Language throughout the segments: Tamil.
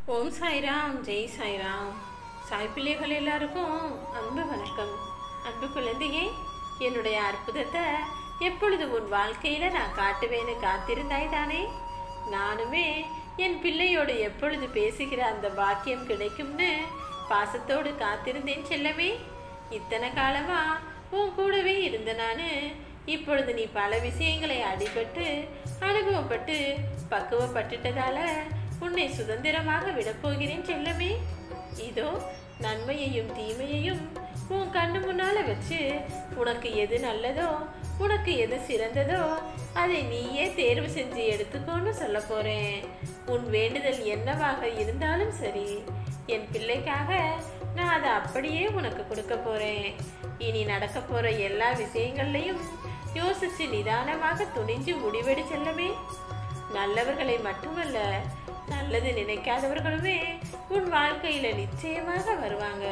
ஓம் சாய்ராம் ஜெய் சாய்ராம் சாய் பிள்ளைகள் எல்லாருக்கும் அன்பு வணக்கம் அன்பு குழந்தையே என்னுடைய அற்புதத்தை எப்பொழுது உன் வாழ்க்கையில நான் காட்டுவேன்னு காத்திருந்தாய் தானே நானுமே என் பிள்ளையோடு எப்பொழுது பேசுகிற அந்த பாக்கியம் கிடைக்கும்னு பாசத்தோடு காத்திருந்தேன் செல்லமே இத்தனை காலமா உன் கூடவே இருந்த நானு இப்பொழுது நீ பல விஷயங்களை அடிபட்டு அனுபவப்பட்டு பக்குவப்பட்டுட்டதால உன்னை சுதந்திரமாக விடப்போகிறேன் செல்லமே இதோ நன்மையையும் தீமையையும் உன் கண்ணு முன்னால வச்சு உனக்கு எது நல்லதோ உனக்கு எது சிறந்ததோ அதை நீயே தேர்வு செஞ்சு எடுத்துக்கோன்னு சொல்ல போறேன் உன் வேண்டுதல் என்னவாக இருந்தாலும் சரி என் பிள்ளைக்காக நான் அதை அப்படியே உனக்கு கொடுக்க போறேன் இனி நடக்க போற எல்லா விஷயங்கள்லையும் யோசிச்சு நிதானமாக துணிஞ்சு முடிவெடு செல்லமே நல்லவர்களை மட்டுமல்ல நல்லது நினைக்காதவர்களுமே உன் வாழ்க்கையில நிச்சயமாக வருவாங்க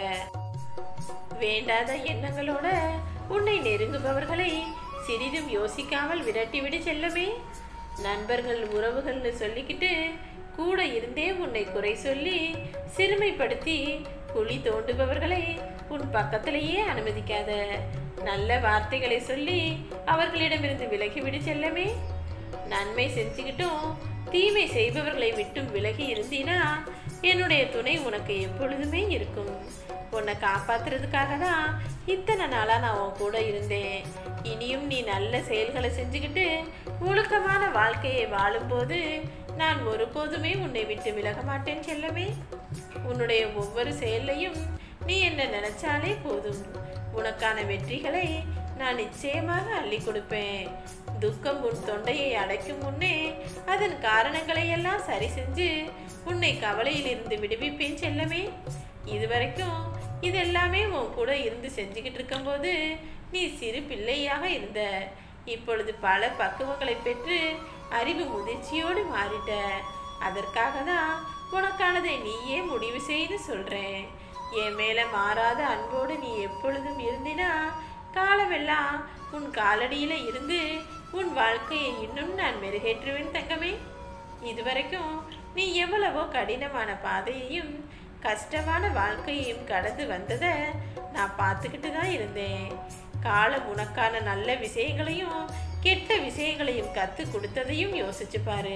வேண்டாத எண்ணங்களோட உன்னை நெருங்குபவர்களை சிறிதும் யோசிக்காமல் விரட்டிவிடு செல்லமே நண்பர்கள் உறவுகள்னு சொல்லிக்கிட்டு கூட இருந்தே உன்னை குறை சொல்லி சிறுமைப்படுத்தி குழி தோண்டுபவர்களை உன் பக்கத்திலேயே அனுமதிக்காத நல்ல வார்த்தைகளை சொல்லி அவர்களிடமிருந்து விலகிவிடு செல்லமே நன்மை செஞ்சுக்கிட்டும் தீமை செய்பவர்களை விட்டும் விலகி இருந்தீனா என்னுடைய துணை உனக்கு எப்பொழுதுமே இருக்கும் உன்னை காப்பாத்துறதுக்காக தான் இத்தனை நாளா நான் உன் கூட இருந்தேன் இனியும் நீ நல்ல செயல்களை செஞ்சுக்கிட்டு ஒழுக்கமான வாழ்க்கையை வாழும்போது நான் ஒருபோதுமே உன்னை விட்டு விலக மாட்டேன் செல்லமே உன்னுடைய ஒவ்வொரு செயல்லையும் நீ என்ன நினைச்சாலே போதும் உனக்கான வெற்றிகளை நான் நிச்சயமாக அள்ளி கொடுப்பேன் துக்கம் உன் தொண்டையை அடைக்கும் முன்னே அதன் காரணங்களை எல்லாம் சரி செஞ்சு உன்னை கவலையில் இருந்து விடுவிப்பேன் செல்லமே இதுவரைக்கும் இதெல்லாமே உன் கூட இருந்து செஞ்சுக்கிட்டு இருக்கும்போது நீ சிறு பிள்ளையாக இருந்த இப்பொழுது பல பக்குவங்களை பெற்று அறிவு முதிர்ச்சியோடு மாறிட்ட அதற்காக தான் உனக்கானதை நீயே முடிவு செய்து சொல்றேன் என் மேல மாறாத அன்போடு நீ எப்பொழுதும் இருந்தினா காலமெல்லாம் உன் காலடியில இருந்து உன் வாழ்க்கையை இன்னும் நான் மெருகேற்றுவேன் தங்கமே இதுவரைக்கும் நீ எவ்வளவோ கடினமான பாதையையும் கஷ்டமான வாழ்க்கையையும் கடந்து வந்ததை நான் பார்த்துக்கிட்டு தான் இருந்தேன் காலம் உனக்கான நல்ல விஷயங்களையும் கெட்ட விஷயங்களையும் கத்து கொடுத்ததையும் யோசிச்சு பாரு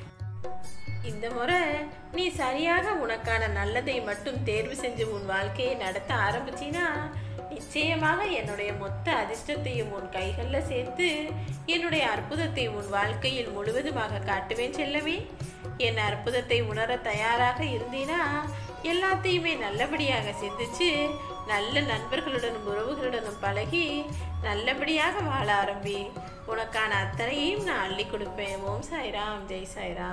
இந்த முறை நீ சரியாக உனக்கான நல்லதை மட்டும் தேர்வு செஞ்சு உன் வாழ்க்கையை நடத்த ஆரம்பிச்சினா நிச்சயமாக என்னுடைய மொத்த அதிர்ஷ்டத்தையும் உன் கைகளில் சேர்த்து என்னுடைய அற்புதத்தை உன் வாழ்க்கையில் முழுவதுமாக காட்டுவேன் செல்லவே என் அற்புதத்தை உணர தயாராக இருந்தீனா எல்லாத்தையுமே நல்லபடியாக சிந்திச்சு நல்ல நண்பர்களுடனும் உறவுகளுடனும் பழகி நல்லபடியாக வாழ ஆரம்பி உனக்கான அத்தனையும் நான் அள்ளி கொடுப்பேன் ஓம் சாய்ராம் ஜெய் சாய்ராம்